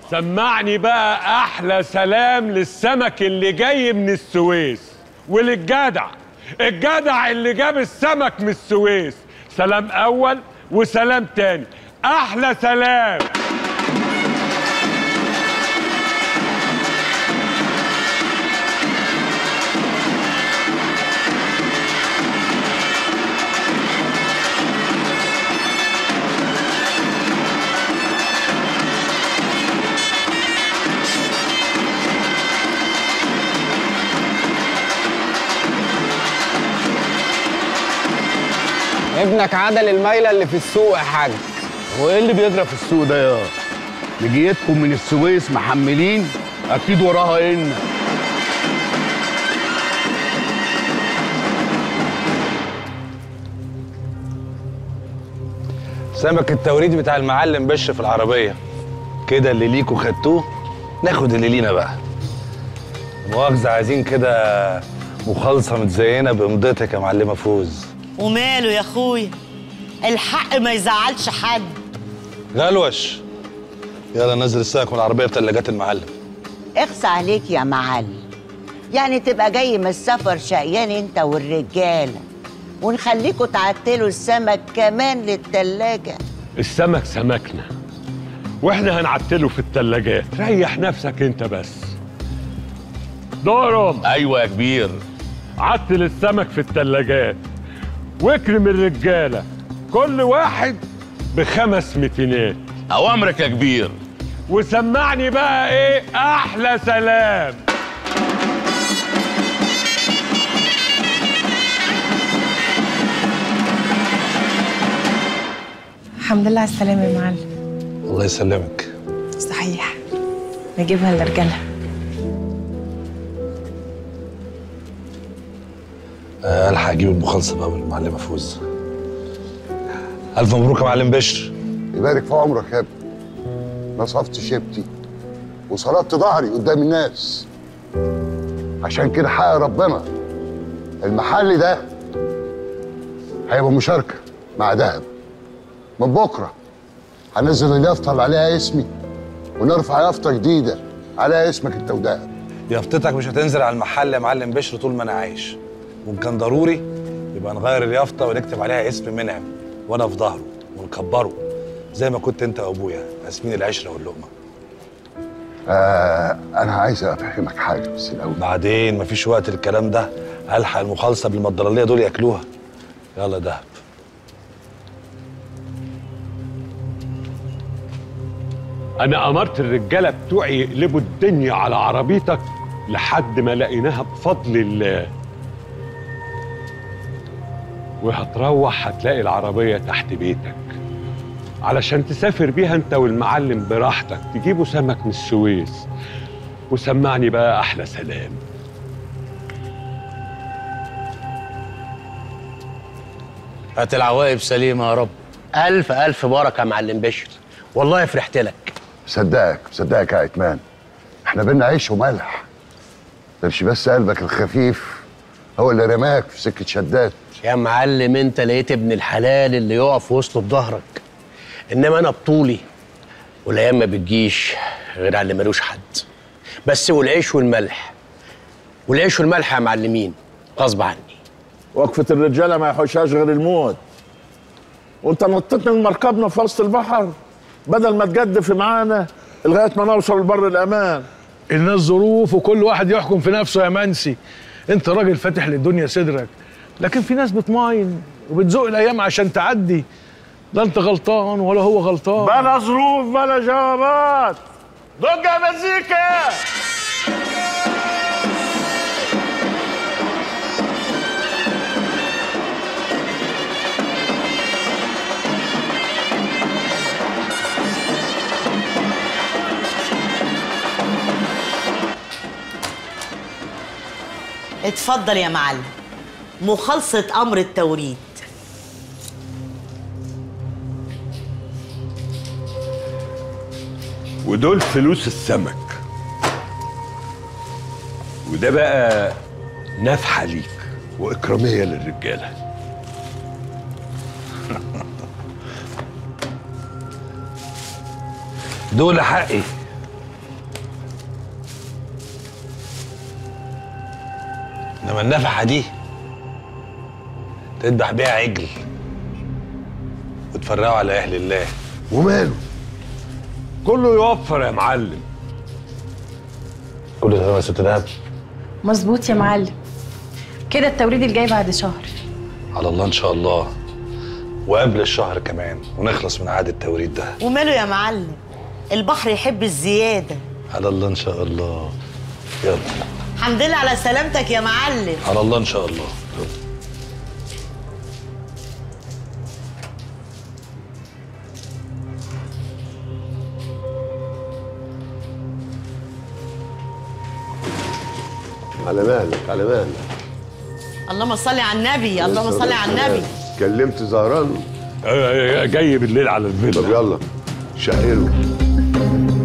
سمعني بقى احلى سلام للسمك اللي جاي من السويس وللجدع الجدع اللي جاب السمك من السويس سلام اول وسلام تاني احلى سلام ابنك عدل المايله اللي في السوق يا حاج هو ايه اللي بيجرى في السوق ده يا لجيتكم من السويس محملين اكيد وراها ان سمك التوريد بتاع المعلم بش في العربية كده اللي ليكوا خدتوه ناخد اللي لينا بقى مؤاخذة عايزين كده مخالصة متزينة بإمضتك يا معلمة فوز وماله يا اخويا الحق ما يزعلش حد غلوش يلا نزل السمك من العربية بتلاجات المعلم اخص عليك يا معلم يعني تبقى جاي من السفر شقيان انت والرجاله ونخليكوا تعتلوا السمك كمان للتلاجة السمك سمكنا واحنا هنعتله في التلاجات ريح نفسك انت بس دورهم ايوه يا كبير عتل السمك في التلاجات واكرم الرجاله كل واحد بخمس متينات اوامرك يا كبير وسمعني بقى ايه احلى سلام الحمد لله على السلامة يا معلم الله يسلمك صحيح نجيبها للرجالة آه، الحق اجيب المخالصة بقى من المعلمة فوز ألف مبروك يا معلم بشر يبارك في عمرك يا ابني نصفت شيبتي وصلبت ظهري قدام الناس عشان كده حق ربنا المحل ده هيبقى مشاركة مع دهب من بكرة هنزل اليافطة اللي عليها اسمي ونرفع يافطة جديدة عليها اسمك انت ودهب يافطتك مش هتنزل على المحل يا معلم بشر طول ما انا عايش وان كان ضروري يبقى نغير اليافطه ونكتب عليها اسم منعم وانا في ظهره ونكبره زي ما كنت انت وابويا قاسمين العشره واللقمه آه انا عايز افهمك حاجة بس الاول بعدين مفيش وقت للكلام ده هلحق المخالصه بالمضرليه دول ياكلوها يلا دهب انا امرت الرجاله بتوعي يقلبوا الدنيا على عربيتك لحد ما لقيناها بفضل الله وهتروح هتلاقي العربيه تحت بيتك علشان تسافر بيها انت والمعلم براحتك تجيبوا سمك من السويس وسمعني بقى احلى سلام هات العواقب سليمة يا رب ألف ألف بركة يا معلم بشر والله فرحت لك صدقك صدقك يا عتمان احنا بينا عيش وملح مش بس قلبك الخفيف هو اللي رماك في سكة شدات يا معلم انت لقيت ابن الحلال اللي يقف وسطه بظهرك انما انا بطولي والايام ما بتجيش غير على اللي ملوش حد بس والعيش والملح والعيش والملح يا معلمين غصب عني وقفة الرجالة ما يحوشهاش غير الموت وانت نطيت من مركبنا في وسط البحر بدل ما تجدف معانا لغاية ما نوصل لبر الأمان الناس ظروف وكل واحد يحكم في نفسه يا منسي انت راجل فاتح للدنيا صدرك لكن في ناس بتماين وبتزق الايام عشان تعدي لا انت غلطان ولا هو غلطان بلا ظروف بلا جوابات دق يا مزيكا اتفضل يا معلم مخالصة أمر التوريد ودول فلوس السمك وده بقى نفحة ليك وإكرامية للرجالة دول حقي انما النفحه دي تذبح بيها عجل وتفرقوا على اهل الله وماله كله يوفر يا معلم كل تمام يا ست دهب مظبوط يا معلم كده التوريد الجاي بعد شهر على الله ان شاء الله وقبل الشهر كمان ونخلص من عاد التوريد ده وماله يا معلم البحر يحب الزيادة على الله ان شاء الله يلا الحمد لله على سلامتك يا معلم على الله ان شاء الله يلا. على مهلك على مهلك اللهم صل على النبي اللهم صل على النبي كلمت زهران جاي بالليل على الفيلا طب يلا شقله